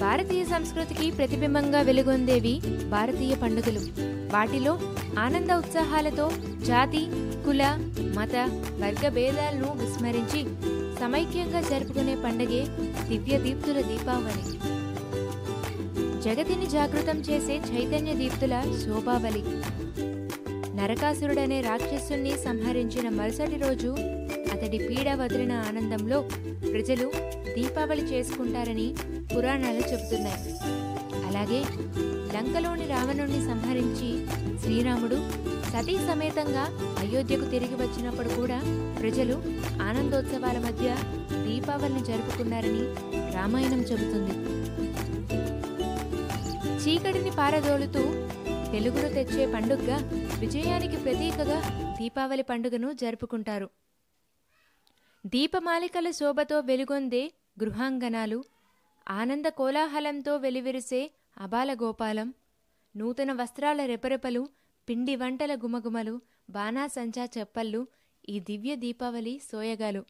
భారతీయ సంస్కృతికి ప్రతిబింబంగా వెలుగొందేవి భారతీయ పండుగలు వాటిలో ఆనంద ఉత్సాహాలతో జాతి కుల మత వర్గ భేదాలను విస్మరించి సమైక్యంగా జరుపుకునే పండగే దివ్య దీప్తుల దీపావళి జగతిని జాగృతం చేసే చైతన్య దీప్తుల శోభావళి నరకాసురుడనే రాక్షసుణ్ణి సంహరించిన మరుసటి రోజు అతడి పీడ వదిలిన ఆనందంలో ప్రజలు దీపావళి చేసుకుంటారని పురాణాలు చెబుతున్నాయి అలాగే లంకలోని రావణుణ్ణి సంహరించి శ్రీరాముడు సతీ సమేతంగా అయోధ్యకు తిరిగి వచ్చినప్పుడు కూడా ప్రజలు ఆనందోత్సవాల మధ్య దీపావళిని జరుపుకున్నారని రామాయణం చెబుతుంది చీకటిని పారదోలుతూ వెలుగును తెచ్చే పండుగగా విజయానికి ప్రతీకగా దీపావళి పండుగను జరుపుకుంటారు దీపమాలికల శోభతో వెలుగొందే గృహాంగనాలు ఆనంద కోలాహలంతో వెలివిరిసే అబాల గోపాలం నూతన వస్త్రాల రెపరెపలు పిండి వంటల గుమగుమలు బాణాసంచా చెప్పళ్ళు ఈ దివ్య దీపావళి సోయగాలు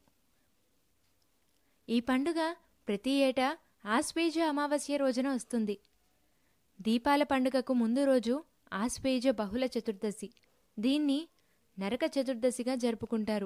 ఈ పండుగ ప్రతి ఏటా ఆశ్వేజ అమావాస్య రోజున వస్తుంది దీపాల పండుగకు ముందు రోజు ఆశ్వేజ బహుళ చతుర్దశి దీన్ని నరక చతుర్దశిగా జరుపుకుంటారు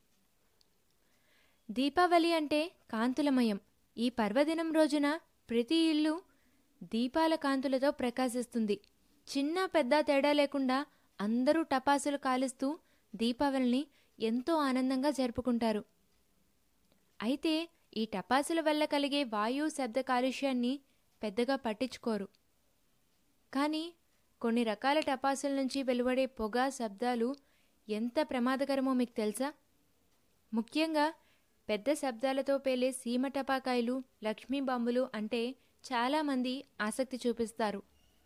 దీపావళి అంటే కాంతులమయం ఈ పర్వదినం రోజున ప్రతి ఇల్లు దీపాల కాంతులతో ప్రకాశిస్తుంది చిన్న పెద్ద తేడా లేకుండా అందరూ టపాసులు కాలుస్తూ దీపావళిని ఎంతో ఆనందంగా జరుపుకుంటారు అయితే ఈ టపాసుల వల్ల కలిగే వాయు శబ్ద కాలుష్యాన్ని పెద్దగా పట్టించుకోరు కానీ కొన్ని రకాల టపాసుల నుంచి వెలువడే పొగ శబ్దాలు ఎంత ప్రమాదకరమో మీకు తెలుసా ముఖ్యంగా పెద్ద శబ్దాలతో పేలే సీమ టపాకాయలు లక్ష్మీ బాంబులు అంటే చాలామంది ఆసక్తి చూపిస్తారు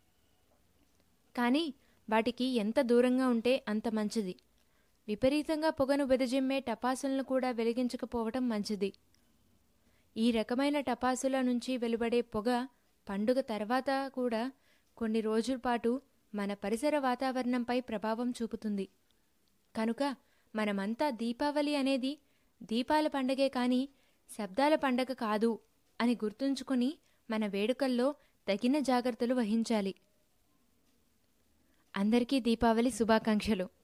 కానీ వాటికి ఎంత దూరంగా ఉంటే అంత మంచిది విపరీతంగా పొగను వెదజిమ్మే టపాసులను కూడా వెలిగించకపోవటం మంచిది ఈ రకమైన టపాసుల నుంచి వెలువడే పొగ పండుగ తర్వాత కూడా కొన్ని రోజుల పాటు మన పరిసర వాతావరణంపై ప్రభావం చూపుతుంది కనుక మనమంతా దీపావళి అనేది దీపాల పండగే కానీ శబ్దాల పండగ కాదు అని గుర్తుంచుకుని మన వేడుకల్లో తగిన జాగ్రత్తలు వహించాలి అందరికీ దీపావళి శుభాకాంక్షలు